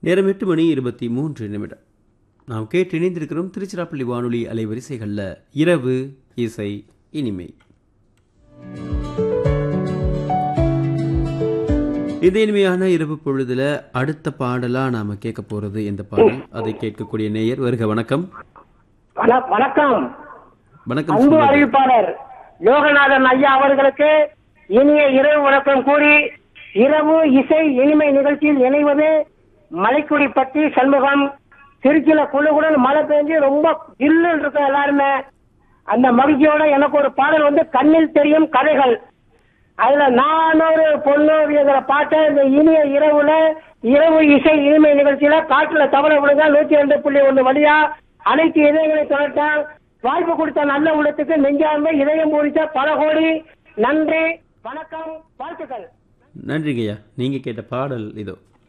நேரம் எட்டு மணி இருபத்தி மூன்று நிமிடம் நாம் கேட்டு இணைந்திருக்கிறோம் திருச்சிராப்பள்ளி வானொலி அலைவரிசைகளில் இரவு இசை இனிமை இந்த இனிமையான இரவு பொழுதுல அடுத்த பாடலா நாம கேட்க போறது எந்த பாடல் அதை கேட்கக்கூடிய நேயர் வருக வணக்கம் வண- வணக்கம் வணக்கம் அன்பு சொல்லுங்க. அறிவிப்பாளர் யோகநாதன் ஐயா அவர்களுக்கு இனிய இரவு வணக்கம் கூறி இரவு இசை இனிமை நிகழ்ச்சியில் இணைவது மலைக்குடி பற்றி சண்முகம் திருச்சியில குழுகுடன் மழை பெஞ்சு ரொம்ப ஜில்லுன்னு இருக்கும் எல்லாருமே அந்த மகிழ்ச்சியோட எனக்கு ஒரு பாடல் வந்து கண்ணில் தெரியும் கதைகள் அதுல நானொரு பொண்ணோவியங்கிற பாட்டை இந்த இனிய இரவுல இரவு இசை இனிமை நிகழ்ச்சியில காட்டுல தவற விடுங்க நூத்தி ரெண்டு புள்ளி ஒண்ணு வழியா அனைத்து இதயங்களை தொடர்த்த வாய்ப்பு கொடுத்த நல்ல உள்ளத்துக்கு நெஞ்சார்ந்த இதயம் பூரித்த பல கோடி நன்றி வணக்கம் வாழ்த்துக்கள் நன்றிங்கய்யா நீங்க கேட்ட பாடல் இதோ